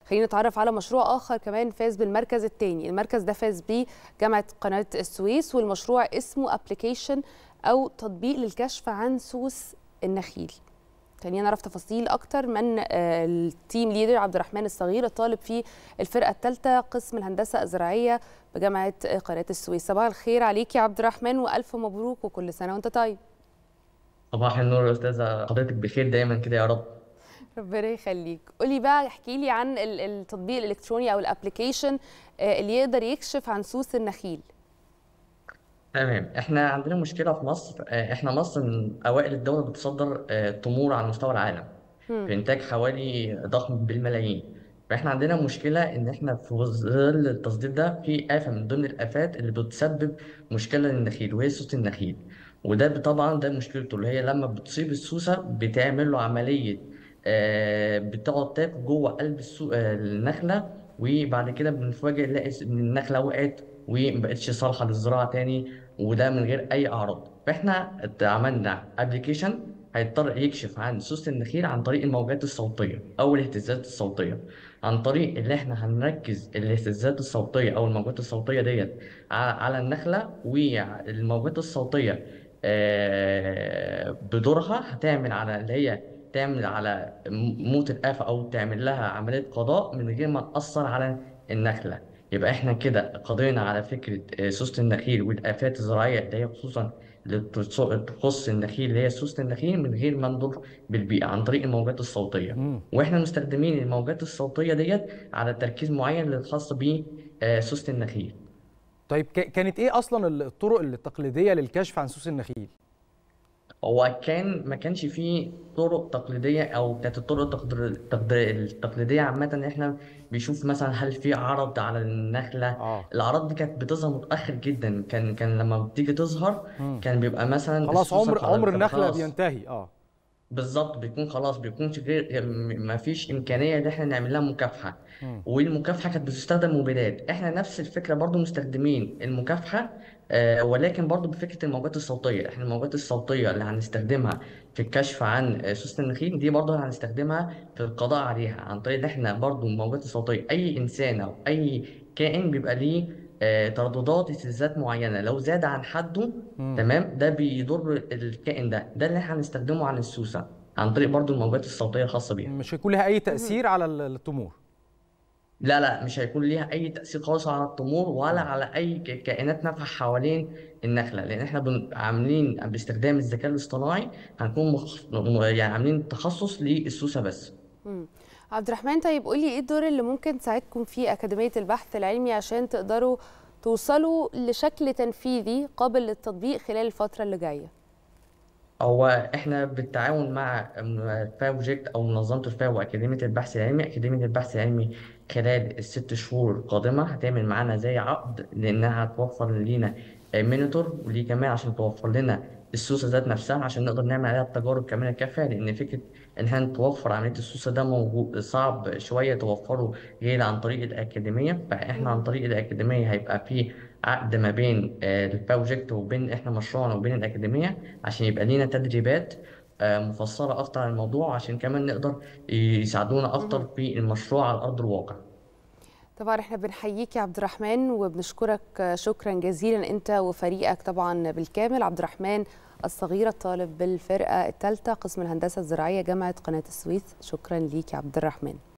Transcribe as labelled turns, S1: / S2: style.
S1: خلينا نتعرف على مشروع آخر كمان فاز بالمركز الثاني المركز ده فاز بيه جامعة قناة السويس والمشروع اسمه ابلكيشن أو تطبيق للكشف عن سوس النخيل خلينا نعرف تفاصيل أكتر من التيم ليدر عبد الرحمن الصغير الطالب في الفرقة الثالثة قسم الهندسة الزراعية بجامعة قناة السويس صباح الخير عليك يا عبد الرحمن وألف مبروك وكل سنة وأنت طيب
S2: صباح النور يا أستاذة حضرتك بخير دايما كده يا رب
S1: ربنا يخليك قولي بقى احكي لي عن التطبيق الالكتروني او الابلكيشن اللي يقدر يكشف عن سوس النخيل
S2: تمام احنا عندنا مشكله في مصر احنا مصر من اوائل الدول بتصدر تمور على مستوى العالم
S1: مم.
S2: في انتاج حوالي ضخم بالملايين فاحنا عندنا مشكله ان احنا في ظل التصدير ده في آفة من ضمن الآفات اللي بتسبب مشكله للنخيل وهي سوس النخيل وده طبعا ده مشكلته اللي هي لما بتصيب السوسه بتعمل له عمليه آه، بتقعد تاكل جوه قلب السو... آه، النخله وبعد كده بنفاجئ نلاقي ان النخله وقعت ومبقتش صالحه للزراعه تاني وده من غير اي اعراض فاحنا عملنا ابلكيشن هيضطر يكشف عن سوس النخيل عن طريق الموجات الصوتيه او الاهتزازات الصوتيه عن طريق اللي احنا هنركز الاهتزازات الصوتيه او الموجات الصوتيه ديت على النخله والموجات الصوتيه آه، بدورها هتعمل على اللي هي تعمل على موت الآفة أو تعمل لها عملية قضاء من غير ما تأثر على النخلة يبقى احنا كده قضينا على فكرة سوسة النخيل والآفات الزراعية اللي هي خصوصا اللي تخص النخيل اللي هي سوسة النخيل من غير ما نضر بالبيئة عن طريق الموجات الصوتية
S3: مم.
S2: واحنا مستخدمين الموجات الصوتية ديت على تركيز معين الخاص بسوسة النخيل
S3: طيب ك- كانت ايه اصلا الطرق التقليديه للكشف عن سوس النخيل
S2: هو كان ما كانش فيه طرق تقليدية أو كانت الطرق التقدر- التقدر- التقليدية عامة إن إحنا بيشوف مثلا هل في عرض على النخلة
S3: اه
S2: الأعراض دي كانت بتظهر متأخر جدا كان كان لما بتيجي تظهر
S3: مم.
S2: كان بيبقى مثلا
S3: خلاص
S2: السوسة
S3: عمر
S2: خلاص
S3: عمر
S2: بتبقى
S3: النخله
S2: خلاص
S3: بينتهي اه
S2: بالظبط بيكون خلاص بيكون غير ما فيش إمكانية إن إحنا نعمل لها مكافحة
S3: مم.
S2: والمكافحة كانت بتستخدم مبيدات إحنا نفس الفكرة برضو مستخدمين المكافحة آه ولكن برضو بفكرة الموجات الصوتية إحنا الموجات الصوتية اللي هنستخدمها في الكشف عن آه، سوسة النخيل دي برضو هنستخدمها في القضاء عليها عن طريق إن إحنا برضو الموجات الصوتية أي إنسان أو أي كائن بيبقى ليه آه، ترددات اهتزازات معينة لو زاد عن حده
S3: مم.
S2: تمام ده بيضر الكائن ده ده اللي احنا هنستخدمه عن السوسة عن طريق برضو الموجات الصوتية الخاصة بيها
S3: مش هيكون لها اي تاثير على ال- التمور
S2: لا لا مش هيكون ليها أي تأثير خالص على التمور ولا
S3: مم.
S2: على أي ك- كائنات نافعة حوالين النخلة لأن احنا بن- عاملين باستخدام الذكاء الاصطناعي هنكون مخ... م- يعني عاملين تخصص للسوسة بس
S1: مم. عبد الرحمن طيب قولي ايه الدور اللي ممكن تساعدكم فيه أكاديمية البحث العلمي عشان تقدروا توصلوا لشكل تنفيذي قابل للتطبيق خلال الفترة اللي جاية
S2: هو احنا بالتعاون مع بروجكت او منظمه الفاو واكاديميه البحث العلمي اكاديميه البحث العلمي خلال الست شهور القادمه هتعمل معانا زي عقد لانها هتوفر لينا مينيتور وليه كمان عشان توفر لنا السوسه ذات نفسها عشان نقدر نعمل عليها التجارب كمان الكافيه لان فكره ان احنا نتوفر عمليه السوسه ده موجود صعب شويه توفره غير عن طريق الاكاديميه فاحنا عن
S1: مم.
S2: طريق الاكاديميه هيبقى في عقد ما بين آه، البروجكت وبين احنا مشروعنا وبين الاكاديميه عشان يبقى لينا تدريبات آه، مفصلة أكتر عن الموضوع عشان كمان نقدر يساعدونا أكتر
S1: مهم.
S2: في المشروع على أرض الواقع
S1: طبعا احنا بنحييك يا عبد الرحمن وبنشكرك شكرا جزيلا انت وفريقك طبعا بالكامل عبد الرحمن الصغير الطالب بالفرقة الثالثة قسم الهندسة الزراعية جامعة قناة السويس شكرا ليك يا عبد الرحمن